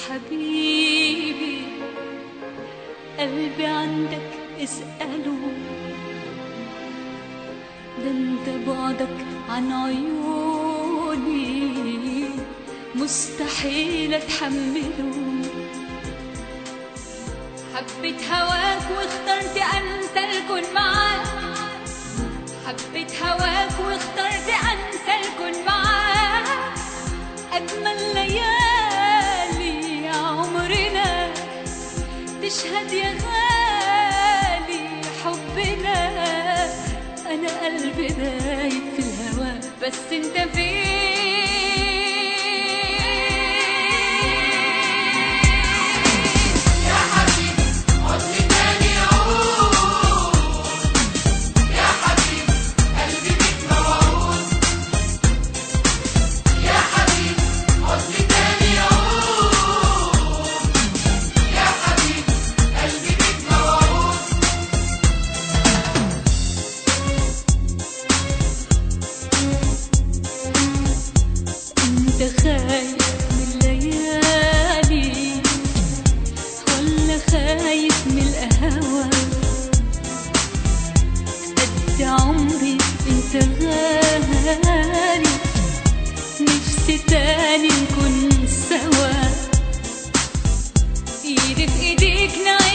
حبيبي قلبي عندك اسأله ده انت بعدك عن عيوني مستحيل اتحمله حبيت هواك واخترت انسى الكون معاك حبيت هواك واخترت انسى الكون معاك اجمل ليالي عمرنا تشهد يا غالي حبنا انا قلبي دايب في الهوى بس انت فين انت خايف من الليالي ولا خايف من القهوة قد عمري انت غالي نفسي تاني نكون سوا ايدي في ايديك نعيش